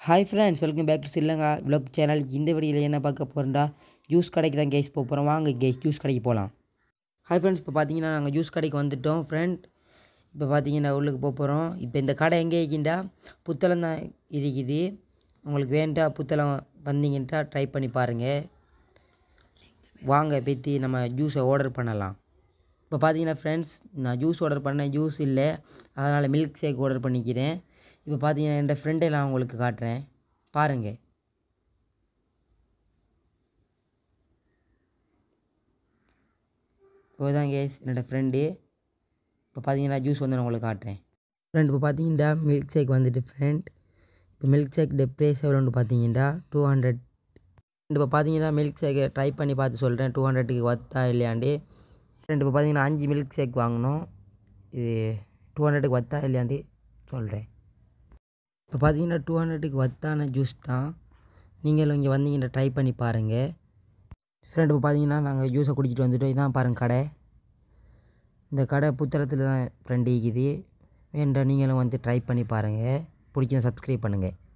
hi friends welcome back to Chillanga vlog channel இந்த வீடியோவில் என்ன பார்க்க போகிறோம்டா ஜூஸ் கடைக்கு தான் கேஸ் போக போகிறோம் வாங்க கேஸ் ஜூஸ் கடைக்கு போகலாம் ஹாய் ஃப்ரெண்ட்ஸ் இப்போ பார்த்தீங்கன்னா நாங்கள் ஜூஸ் கடைக்கு வந்துட்டோம் ஃப்ரெண்ட் இப்போ பார்த்தீங்கன்னா உள்ளுக்கு போக போகிறோம் இப்போ இந்த கடை எங்கே இருக்குண்டா புத்தளம் தான் இருக்குது உங்களுக்கு வேண்டா புத்தளம் வந்தீங்கன்ட்டா ட்ரை பண்ணி பாருங்கள் வாங்க பேத்தி நம்ம ஜூஸை ஆர்டர் பண்ணலாம் இப்போ பார்த்தீங்கன்னா ஃப்ரெண்ட்ஸ் நான் ஜூஸ் ஆர்டர் பண்ணேன் ஜூஸ் இல்லை அதனால் மில்க் ஷேக் ஆர்டர் பண்ணிக்கிறேன் இப்போ பார்த்தீங்கன்னா என் ஃப்ரெண்டை நான் உங்களுக்கு காட்டுறேன் பாருங்கள் இதுதான் கேஸ் என்னோடய ஃப்ரெண்டு இப்போ பார்த்தீங்கன்னா ஜூஸ் வந்து நான் உங்களுக்கு காட்டுறேன் ஃப்ரெண்ட் இப்போ பார்த்தீங்கன்னா மில்க் ஷேக் வந்துட்டு ஃப்ரெண்ட் இப்போ மில்க் ஷேக் ப்ரைஸ் எவ்வளோன்னு பார்த்தீங்கன்னா டூ ஹண்ட்ரட் இப்போ பார்த்தீங்கன்னா மில்க் ஷேக்கை ட்ரை பண்ணி பார்த்து சொல்கிறேன் டூ ஹண்ட்ரட்டுக்கு ஒர்த்தா இல்லையாண்டு ஃப்ரெண்ட் இப்போ பார்த்தீங்கன்னா அஞ்சு மில்க் ஷேக் வாங்கினோம் இது டூ ஹண்ட்ரட்டுக்கு ஒர்த்தா இல்லையாண்டு சொல்கிறேன் இப்போ பார்த்தீங்கன்னா டூ ஹண்ட்ரட்டுக்கு ஒர்த்தான ஜூஸ் தான் நீங்களும் இங்கே வந்தீங்கன்னா ட்ரை பண்ணி பாருங்கள் ஃப்ரெண்ட் இப்போ பார்த்தீங்கன்னா நாங்கள் ஜூஸை குடிச்சிட்டு வந்துட்டோம் இதான் பாருங்கள் கடை இந்த கடை புத்தளத்தில் தான் ஃப்ரெண்ட் இருக்குது வேண்டாம் நீங்களும் வந்து ட்ரை பண்ணி பாருங்கள் பிடிச்சா சப்ஸ்கிரைப் பண்ணுங்கள்